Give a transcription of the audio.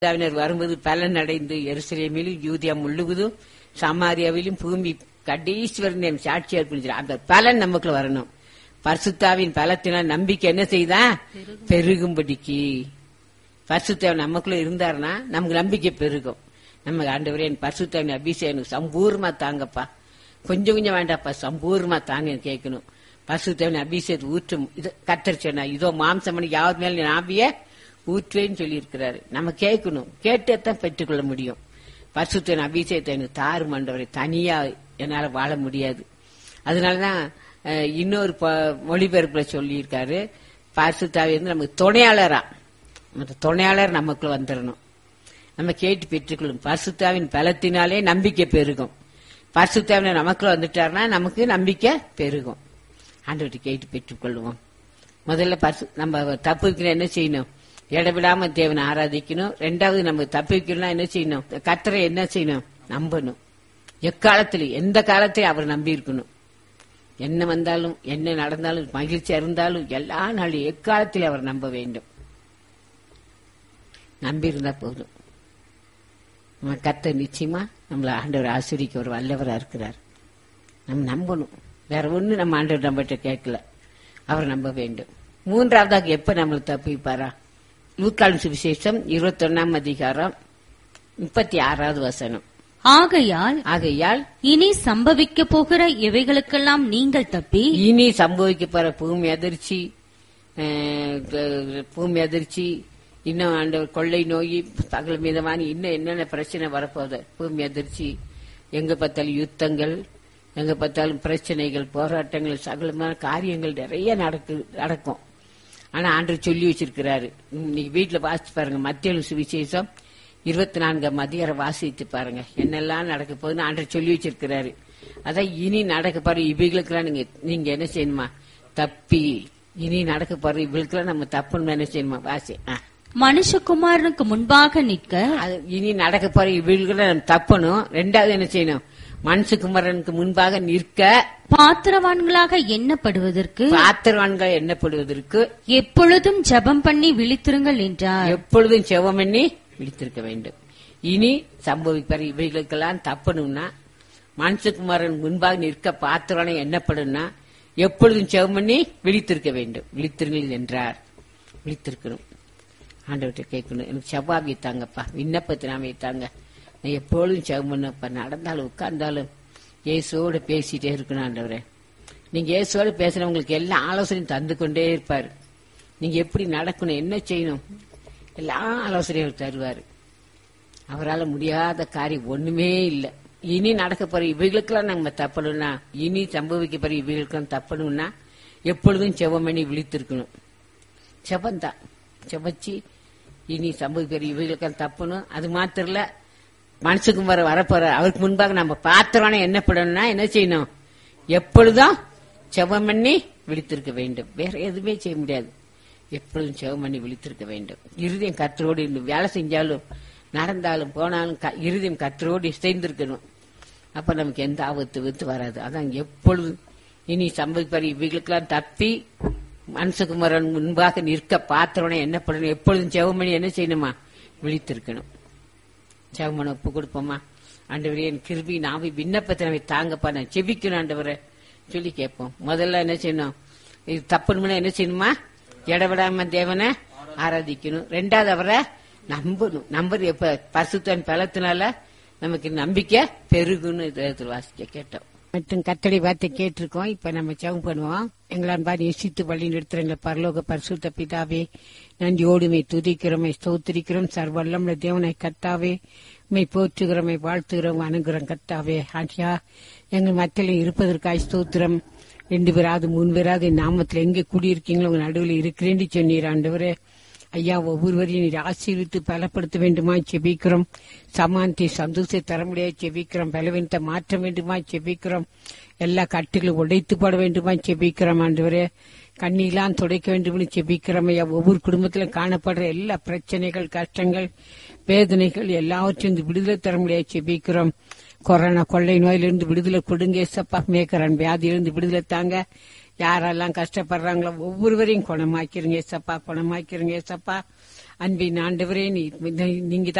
பரிசுத்தாவினர் வரும்போது பலன் அடைந்து எருசலேமிலும் யூதியா முழுவதும் சமாரியாவிலும் பூமி கடைசிவரன் என் சாட்சியா இருக்குன்னு அந்த பலன் நமக்குள்ள வரணும் பரிசுத்தாவின் பலத்தினால் நம்பிக்கை என்ன செய்தா பெருகும்படிக்கு பரிசுத்தாவின் நமக்குள்ள இருந்தாருன்னா நமக்கு நம்பிக்கை பெருகும் நம்ம ஆண்டவரே என் பரிசுத்தாவின் அபிஷேகம் எனக்கு சம்பூர்ணமா தாங்கப்பா கொஞ்சம் கொஞ்சம் வேண்டாப்பா சம்பூர்ணமா தாங்க கேட்கணும் பரிசுத்தாவின் அபிஷேகத்தை ஊற்றும் இது கத்தர் சொன்னா இதோ மாம்சமணி யார் மேல நாபிய ஊற்றுவேன்னு சொல்லி இருக்கிறாரு நம்ம கேட்கணும் கேட்டே தான் பெற்றுக்கொள்ள முடியும் பரிசுத்தன் அபிஷேகத்தை எனக்கு தாரு மண்டவரை தனியா என்னால வாழ முடியாது அதனாலதான் அஹ், இன்னொரு ப- மொழிபெயர்ப்புல சொல்லியிருக்காரு பரிசுத்தாவி வந்து நமக்கு துணையாளரா அந்த துணையாளர் நமக்குள்ள வந்துடணும் நம்ம கேட்டு பெற்றுக்கொள்ளும் பரிசுத்தாவின் பலத்தினாலே நம்பிக்கை பெருகும் பரிசுத்தாவின் நமக்குள்ள வந்துட்டாருன்னா நமக்கு நம்பிக்கை பெருகும் ஆண்டவர்கிட்ட கேட்டு பெற்றுக்கொள்வோம் முதல்ல பரிசு நம்ம தப்புக்கணும் என்ன செய்யணும் இடவிடாம தேவனை ஆராதிக்கணும் ரெண்டாவது நம்ம தப்பிக்கணும்னா என்ன செய்யணும் கத்தரை என்ன செய்யணும் நம்பணும் எக்காலத்திலும் எந்த காலத்தையும் அவர் நம்பி இருக்கணும் என்ன வந்தாலும் என்ன நடந்தாலும் மகிழ்ச்சியா இருந்தாலும் எல்லா நாளும் எக்காலத்திலும் அவர் நம்ப வேண்டும் நம்பி இருந்தா போதும் நம்ம கத்த நிச்சயமா நம்மளை ஆண்டவர் ஆசிரிக்க ஒரு வல்லவரா இருக்கிறார் நம்ம நம்பணும் வேற ஒண்ணு நம்ம ஆண்டவர் நம்மகிட்ட கேட்கல அவர் நம்ப வேண்டும் மூன்றாவதாக எப்ப நம்மளை தப்பிப்பாரா லூக்கால் சுவிசேஷம் இருபத்தொன்னாம் அதிகாரம் முப்பத்தி ஆறாவது வசனம் ஆகையால் ஆகையால் இனி சம்பவிக்க போகிற இவைகளுக்கெல்லாம் நீங்கள் தப்பி இனி சம்பவிக்க போற பூமி அதிர்ச்சி அஹ், க- பூமி அதிர்ச்சி இன்னும் அந்த கொள்ளை நோய் சகல மீதமான இன்னும் என்னென்ன பிரச்சனை வரப்போகுது பூமி அதிர்ச்சி எங்க பார்த்தாலும் யுத்தங்கள் எங்க பார்த்தாலும் பிரச்சனைகள் போராட்டங்கள் சகலமான காரியங்கள் நிறைய நடக்கு நடக்கும் ஆனா ஆண்டவர் சொல்லி வச்சிருக்கிறாரு இன்னைக்கு வீட்டுல வாசிச்சு பாருங்க மத்திய சுவிசேஷம் இருபத்தி நான்காம் அதிகாரம் வாசித்து பாருங்க என்னெல்லாம் நடக்க போகுதுன்னு ஆண்டவர் சொல்லி வச்சிருக்கிறாரு அதான் இனி நடக்க பாரு இவைகளுக்கெல்லாம் நீங்க நீங்க என்ன செய்யணுமா தப்பி இனி நடக்க பாரு இவளுக்கெல்லாம் நம்ம தப்புன்னு என்ன செய்யணுமா வாசி ஆ. மனுஷகுமாரனுக்கு முன்பாக நிற்க அது இனி நடக்க போற இவளுக்கெல்லாம் நம்ம தப்பணும் ரெண்டாவது என்ன செய்யணும் மனுஷகுமரனுக்கு முன்பாக நிற்க பாத்திரவான்களாக எண்ணப்படுவதற்கு பாத்திரவான்கள் எண்ணப்படுவதற்கு எப்பொழுதும் ஜெபம் பண்ணி விழித்திருங்கள் என்றார் எப்பொழுதும் செவம் பண்ணி விழித்திருக்க வேண்டும் இனி சம்பவிப்பார் இவைகளுக்கெல்லாம் தப்பணும்னா மனுஷகுமாரன் முன்பாக நிற்க பாத்திரனை எண்ணப்படும்னா எப்பொழுதும் செவம் பண்ணி விழித்திருக்க வேண்டும் விழித்திருங்கள் என்றார் விழித்திருக்கணும் ஆண்டவர்கிட்ட கேட்கணும் எனக்கு செவ்வாவி தாங்கப்பா விண்ணப்பத்தினாமே தாங்க நான் எப்பொழுதும் செவம் பண்ணப்பா நடந்தாலும் உட்கார்ந்தாலும் இயேசுவோட பேசிட்டே இருக்கணும் ஆண்டவரே நீங்க இயேசுவோட பேசுறவங்களுக்கு எல்லா ஆலோசனையும் தந்து கொண்டே இருப்பாரு நீங்க எப்படி நடக்கணும் என்ன செய்யணும் எல்லா ஆலோசனையும் தருவாரு அவரால் முடியாத காரியம் ஒண்ணுமே இல்ல இனி நடக்க போற இவைகளுக்கெல்லாம் நம்ம தப்பணும்னா இனி சம்பவிக்க போற இவைகளுக்கெல்லாம் தப்பணும்னா எப்பொழுதும் செவம் பண்ணி விழித்திருக்கணும் செவந்தான் செவச்சி இனி சம்பவிக்கிற இவைகளுக்கெல்லாம் தப்பணும் அது மாத்திரம் இல்ல மனசுக்கு வர வரப்போற அவருக்கு முன்பாக நம்ம பாத்திரம்னா என்ன பண்ணணும்னா என்ன செய்யணும் எப்பொழுதும் செவம் பண்ணி விழித்திருக்க வேண்டும் வேற எதுவுமே செய்ய முடியாது எப்பொழுதும் செவம் பண்ணி விழித்திருக்க வேண்டும் இருதயம் கத்தரோடு இருந்து வேலை செஞ்சாலும் நடந்தாலும் போனாலும் க- இருதயம் கத்தரோடு இசைந்திருக்கணும் அப்ப நமக்கு எந்த ஆபத்து வித்து வராது அதான் எப்பொழுதும் இனி சம்பவிப்பார் இவைகளுக்கெல்லாம் தப்பி மனசுகுமரன் முன்பாக நிற்க பாத்திரம்னா என்ன பண்ணணும் எப்பொழுதும் செவமணி என்ன செய்யணுமா விழித்திருக்கணும் செவமனை ஒப்பு கொடுப்போமா ஆண்டவரே என் கிருபி நாவி விண்ணப்பத்தை நம்ம தாங்கப்பா நான் செபிக்கணும் ஆண்டவரை சொல்லி கேட்போம் முதல்ல என்ன செய்யணும் இது தப்புணும்னா என்ன செய்யணுமா இடவிடாம தேவனை ஆராதிக்கணும் ரெண்டாவது அவரை நம்பணும் நம்பர் எப்ப பரிசுத்தன் பலத்தினால நமக்கு நம்பிக்கை பெருகுன்னு இதில் வாசிக்க கேட்டோம் மற்றும் கத்தடி வார்த்தை கேட்டிருக்கோம் இப்ப நம்ம ஜெபம் பண்ணுவோம் எங்களான் பாடி யோசித்து வழி நிறுத்துறங்க பரலோக பரிசுத்த பிதாவே நன்றியோடுமை துதிக்கிறோமை ஸ்தோத்திரிக்கிறோம் சர்வல்லம் தேவனை கத்தாவே மை போற்றுகிறோமை வாழ்த்துகிறோம் அணுகிறோம் கத்தாவே ஆண்டியா எங்கள் மத்தியில் இருப்பதற்காய் ஸ்தோத்திரம் ரெண்டு பேராது மூணு பேராது என் நாமத்தில் எங்கே குடியிருக்கீங்களோ உங்க நடுவில் இருக்கிறேன்னு சொன்னீர் ஆண்டவரே ஐயா ஒவ்வொருவரையும் நீர் ஆசீர்வித்து பலப்படுத்த வேண்டுமா செபிக்கிறோம் சமாந்தி சந்தோஷத்தை தர முடியாது செபிக்கிறோம் பலவீனத்தை மாற்ற வேண்டுமா செபிக்கிறோம் எல்லா கட்டுகளும் உடைத்து போட வேண்டுமா செபிக்கிறோம் ஆண்டவரே கண்ணீலாம் துடைக்க வேண்டும்னு செபிக்கிறோம் ஐயா ஒவ்வொரு குடும்பத்திலும் காணப்படுற எல்லா பிரச்சனைகள் கஷ்டங்கள் வேதனைகள் எல்லாவற்றையும் இந்த விடுதலை தர முடியாது செபிக்கிறோம் கொரோனா கொள்ளை நோயிலிருந்து விடுதலை கொடுங்க ஏசப்பா மேக்கரன் வியாதியிலிருந்து விடுதலை தாங்க யாரெல்லாம் கஷ்டப்படுறாங்களோ ஒவ்வொருவரையும் குணமாக்கிறீங்க ஏசப்பா குணமாக்கிறீங்க ஏசப்பா அன்பின் ஆண்டவரே நீ நீங்க